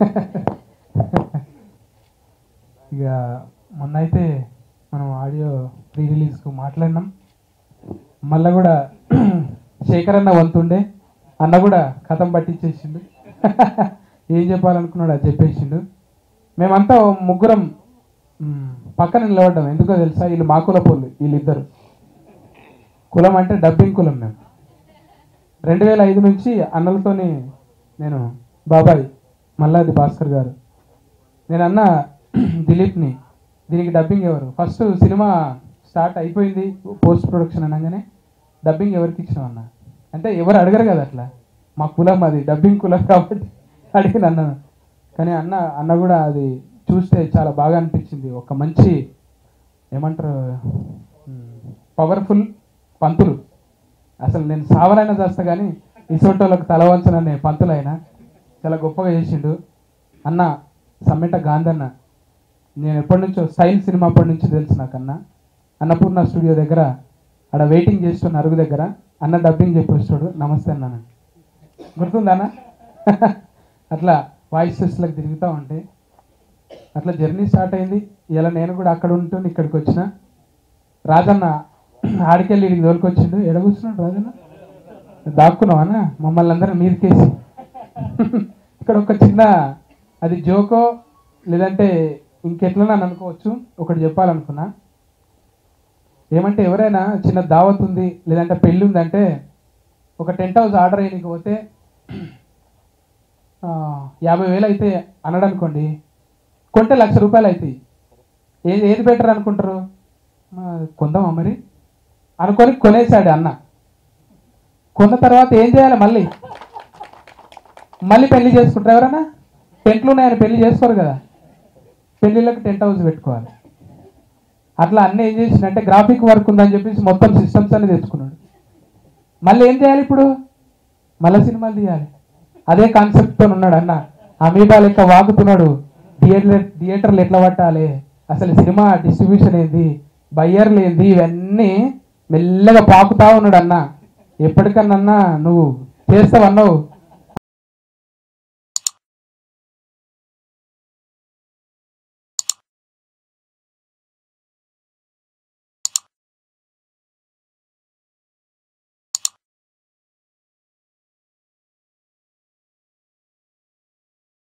ఇక మొన్న అయితే మనం ఆడియో ప్రీ రిలీజ్కు మాట్లాడినాం మళ్ళా కూడా శేఖర్ అన్న వంతుండే అన్న కూడా కథం పట్టించేసిండు ఏం చెప్పాలనుకున్నాడు అది చెప్పేసిండు మేమంతా ఓ ముగ్గురం మ్, పక్కన నిలబడ్డాం ఎందుకో తెలుసా వీళ్ళు మా కులపోళ్ళు వీళ్ళిద్దరు కులం అంటే డబ్బింగ్ కులం మేము రెండు వేల ఐదు నుంచి అన్నలతోని నేను బాబాయ్ మల్లాది భాస్కర్ గారు నేను అన్న దిలీప్ని దీనికి డబ్బింగ్ ఎవరు ఫస్ట్ సినిమా స్టార్ట్ అయిపోయింది పోస్ట్ ప్రొడక్షన్ అనగానే డబ్బింగ్ ఎవరికి ఇచ్చినావు అన్న అంటే ఎవరు అడగరు కదా అట్లా మా కులం అది డబ్బింగ్ కులం కాబట్టి అడిగిన అన్న కానీ అన్న అన్న కూడా అది చూస్తే చాలా బాగా అనిపించింది ఒక మంచి ఏమంటారు పవర్ఫుల్ పంతులు అసలు నేను సావలైనా చేస్తా కానీ ఇసోటోళ్ళకి తల వంచననే పంతులైనా చాలా గొప్పగా చేసిండు అన్న సమ్మెట గాంధన్న నేను ఎప్పటి నుంచో స్టైల్ సినిమా అప్పటి నుంచి తెలుసు నాకు అన్న అన్నపూర్ణ స్టూడియో దగ్గర ఆడ వెయిటింగ్ చేస్తున్న అరుగు దగ్గర అన్న డబ్బింగ్ చెప్పేస్తాడు నమస్తే అన్న గుర్తుందా అన్న అట్లా వాయిస్ టెస్ట్లకు తిరుగుతూ ఉంటే అట్లా జర్నీ స్టార్ట్ అయింది ఇలా నేను కూడా అక్కడ ఉంటూ ఇక్కడికి వచ్చిన రాజన్న ఆడికెళ్ళి ఇడికి తోలుకొచ్చిండు ఎడ కూర్చున్నాడు రాజన్న దాక్కున్నావా అన్న మమ్మల్ని అందరం మీదకేసి ఇక్కడ ఒక చిన్న అది జోకో లేదంటే ఇంకెట్లా నన్ను అనుకోవచ్చు ఒకటి చెప్పాలనుకున్నా ఏమంటే ఎవరైనా చిన్న దావత్ ఉంది లేదంటే పెళ్ళి ఉందంటే ఒక టెంట్ హౌస్ ఆర్డర్ అయ్యడానికి పోతే ఆ, యాభై వేలు అయితే అన్నాడు అనుకోండి కొంటే లక్ష రూపాయలు అవుతాయి ఏది ఏది బెటర్ అనుకుంటారు ఆ, కొందామా మరి అనుకొని కొనేసాడు అన్న కొన్న తర్వాత ఏం చేయాలి మళ్ళీ మళ్ళీ పెళ్లి చేసుకుంటారు ఎవరన్నా టెంట్లు ఉన్నాయని పెళ్లి చేసుకోరు కదా పెళ్లిళ్ళకి టెంట్ హౌస్ పెట్టుకోవాలి అట్లా అన్నీ ఏం చేసిందంటే గ్రాఫిక్ వర్క్ ఉందని చెప్పేసి మొత్తం సిస్టమ్స్ అన్ని తెచ్చుకున్నాడు మళ్ళీ ఏం చేయాలి ఇప్పుడు మళ్ళీ సినిమాలు తీయాలి అదే కాన్సెప్ట్తో ఉన్నాడు అన్న అమీబా లెక్క వాగుతున్నాడు థియేటర్ థియేటర్లు ఎట్లా పట్టాలి అసలు సినిమా డిస్ట్రిబ్యూషన్ ఏంది బయ్యర్లు ఏంది ఇవన్నీ మెల్లగా పాకుతా ఉన్నాడు అన్న ఎప్పటికన్నా నువ్వు చేస్తావన్నావు